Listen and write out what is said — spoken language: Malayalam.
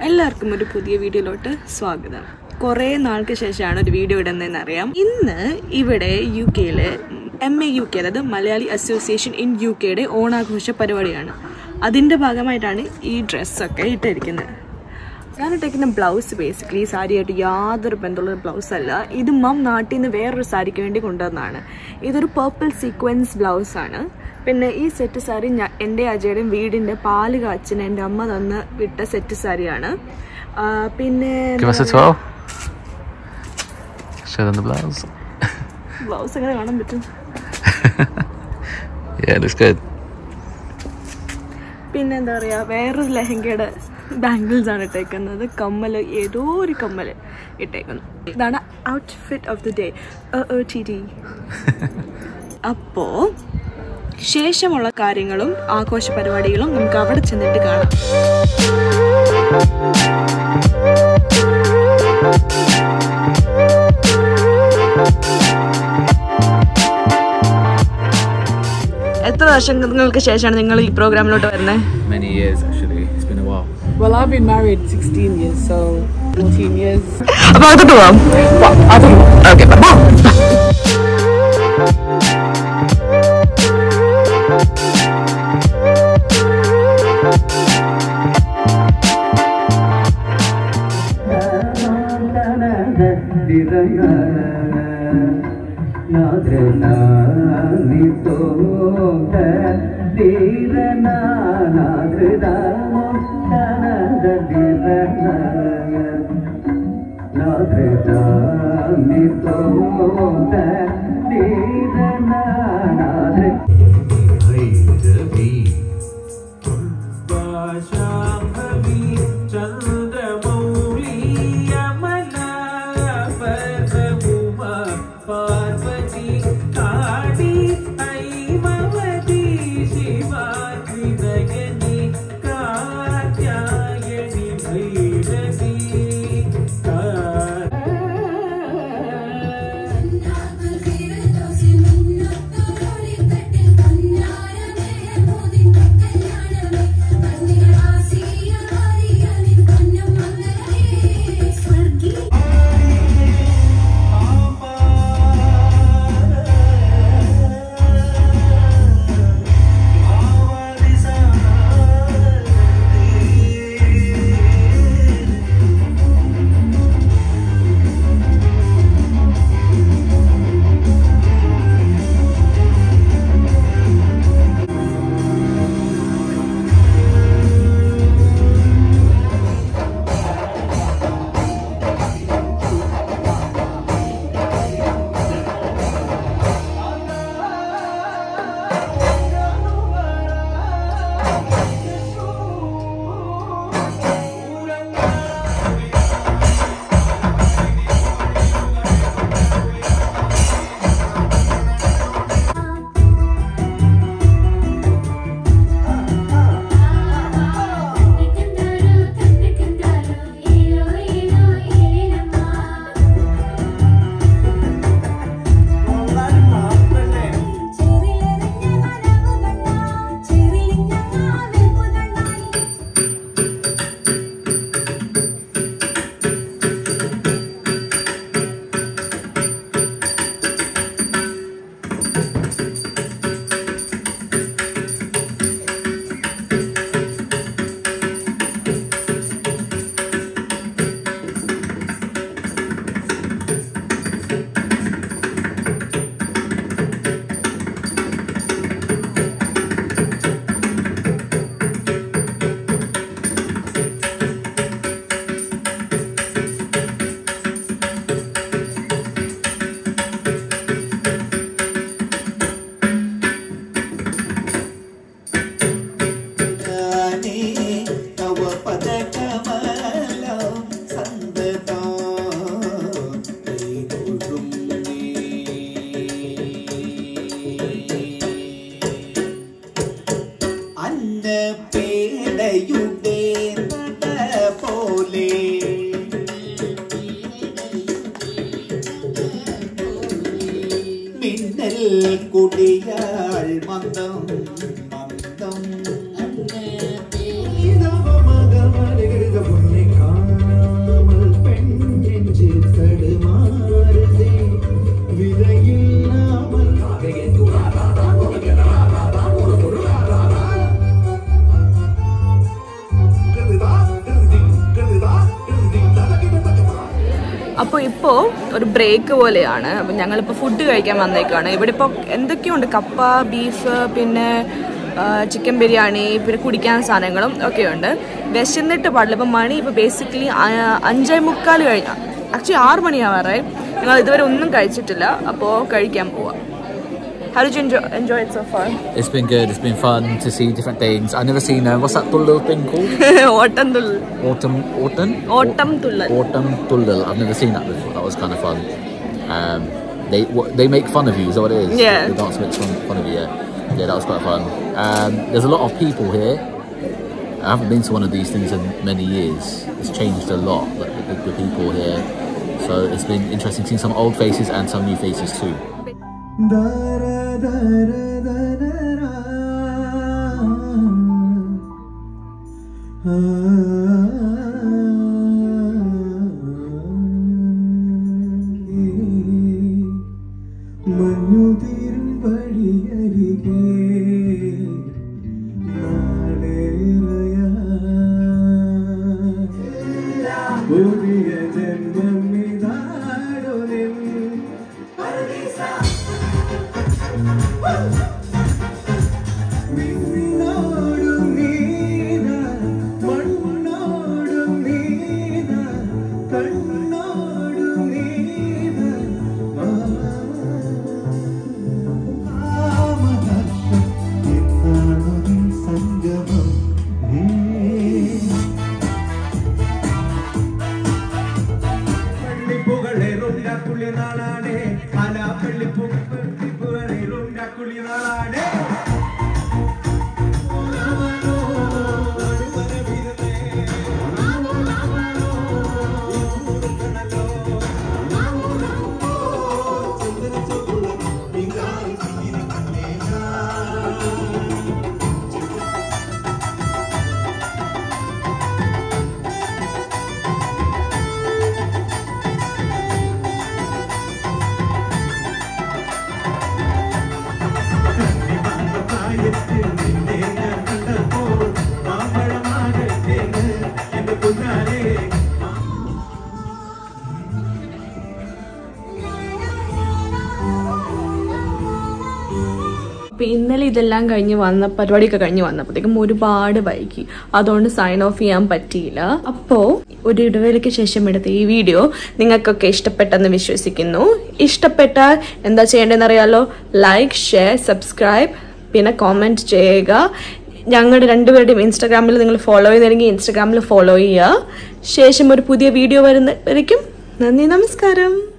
എല്ലാവർക്കും ഒരു പുതിയ വീഡിയോയിലോട്ട് സ്വാഗതം കുറേ നാൾക്ക് ശേഷമാണ് ഒരു വീഡിയോ ഇടുന്നതെന്ന് അറിയാം ഇന്ന് ഇവിടെ യു കെയിലെ എം എ യു കെ അതായത് മലയാളി അസോസിയേഷൻ ഇൻ യു കെയുടെ ഓണാഘോഷ പരിപാടിയാണ് അതിൻ്റെ ഭാഗമായിട്ടാണ് ഈ ഡ്രസ്സൊക്കെ ഇട്ടിരിക്കുന്നത് ഞാൻ ഇട്ടേക്കുന്ന ബ്ലൗസ് ബേസിക്കലി സാരിയായിട്ട് യാതൊരു ബന്ധമുള്ള ബ്ലൗസ് അല്ല ഇത് മം നാട്ടിൽ നിന്ന് വേറൊരു സാരിക്ക് വേണ്ടി കൊണ്ടുവന്നതാണ് ഇതൊരു പർപ്പിൾ സീക്വൻസ് ബ്ലൗസ് ആണ് പിന്നെ ഈ സെറ്റ് സാരി ഞാൻ എൻ്റെ അജയുടെയും വീടിൻ്റെ പാല് കാച്ചിന് എൻ്റെ അമ്മ തന്ന് വിട്ട സെറ്റ് സാരിയാണ് ആ, പിന്നെ Give us a twirl. Show them the blouse. Blouse എങ്ങനെ കാണാൻ പറ്റും Yeah, it looks good. പിന്നെ എന്താ പറയുക വേറൊരു ലെഹങ്കയുടെ ബാംഗിൾസ് ആണ് ഇട്ടേക്കുന്നത് കമ്മൽ ഏതോ ഒരു കമ്മൽ ഇട്ടേക്കുന്നു ഇതാണ് outfit of the day T T അപ്പോൾ ശേഷമുള്ള കാര്യങ്ങളും ആഘോഷ പരിപാടികളും നമുക്ക് അവിടെ ചെന്നിട്ട് കാണാം എത്ര വർഷങ്ങൾക്ക് ശേഷമാണ് നിങ്ങൾ ഈ പ്രോഗ്രാമിലോട്ട് വരുന്നത് Many years actually. It's been a while. Well, I've been married 16 years, so 14 years. അപ്പൊ അകത്തോട്ട് പോവാം ഓക്കെ പേടയുടെ നട പോലെ മിന്നൽ കുടിയാൾ മന്ദം മന്ദം അപ്പോൾ ഇപ്പോൾ ഒരു ബ്രേക്ക് പോലെയാണ് അപ്പം ഞങ്ങളിപ്പോൾ ഫുഡ് കഴിക്കാൻ വന്നേക്കാണ് ഇവിടെ ഇപ്പോൾ എന്തൊക്കെയുണ്ട് കപ്പ ബീഫ് പിന്നെ ചിക്കൻ ബിരിയാണി പിന്നെ കുടിക്കാൻ സാധനങ്ങളും ഒക്കെയുണ്ട് വിശന്നിട്ട് പാടില്ല ഇപ്പം മണി ഇപ്പോൾ ബേസിക്കലി അഞ്ചേ മുക്കാൽ കഴിഞ്ഞ ആക്ച്വലി ആറ് മണിയാവാറായി ഞങ്ങൾ ഇതുവരെ ഒന്നും കഴിച്ചിട്ടില്ല അപ്പോൾ കഴിക്കാൻ പോവാം How did you enjoy, enjoy it so far? It's been good. It's been fun to see different things. I've never seen uh, what's that tullal thing called? ഓട്ടം തുള്ളൽ Autumn, autumn, ഓട്ടം തുള്ളൽ autumn tullal. I've never seen that before. That was kind of fun. Um, they what, they make fun of you. Is that what it is? Yeah. The dance makes fun, fun of you. Yeah. Yeah, that was quite fun. Um, there's a lot of people here. I haven't been to one of these things in many years. It's changed a lot. Like the, the people here. So it's been interesting seeing some old faces and some new faces too. മഞ്ഞുതീരും വഴിയരികെ നാളേറെയാ പുതിയ ജന്മം ഇതാടു നിൻ വിണ്ണോടും നീന മണ്ണോടും നീന കണ്ണോടും നീന ആമഹർഷം എന്നാണു നിൻ സംഗമം ഹേ പള്ളിപ്പുകളേറുണ്ടാക്കുള്ളി നാളാണ് പല പള്ളിപ്പുകളേറുണ്ടാക്കുള്ളി നാളാണ് അപ്പൊ ഇന്നലെ ഇതെല്ലാം കഴിഞ്ഞ് വന്ന പരിപാടിയൊക്കെ കഴിഞ്ഞ് വന്നപ്പോഴത്തേക്കും ഒരുപാട് വൈകി അതുകൊണ്ട് സൈൻ ഓഫ് ചെയ്യാൻ പറ്റിയില്ല അപ്പോ ഒരു ഇടവേളയ്ക്ക് ശേഷം എടുത്ത ഈ വീഡിയോ നിങ്ങൾക്കൊക്കെ ഇഷ്ടപ്പെട്ടെന്ന് വിശ്വസിക്കുന്നു ഇഷ്ടപ്പെട്ടാൽ എന്താ ചെയ്യേണ്ടതെന്ന് അറിയാലോ ലൈക്ക് ഷെയർ സബ്സ്ക്രൈബ് പിന്നെ കോമെന്റ് ചെയ്യുക ഞങ്ങളുടെ രണ്ടുപേരുടെയും ഇൻസ്റ്റാഗ്രാമിൽ നിങ്ങൾ ഫോളോ ചെയ്യുന്നെങ്കിൽ ഇൻസ്റ്റാഗ്രാമിൽ ഫോളോ ചെയ്യുക ശേഷം ഒരു പുതിയ വീഡിയോ വരുന്നവരേക്കും നന്ദി നമസ്കാരം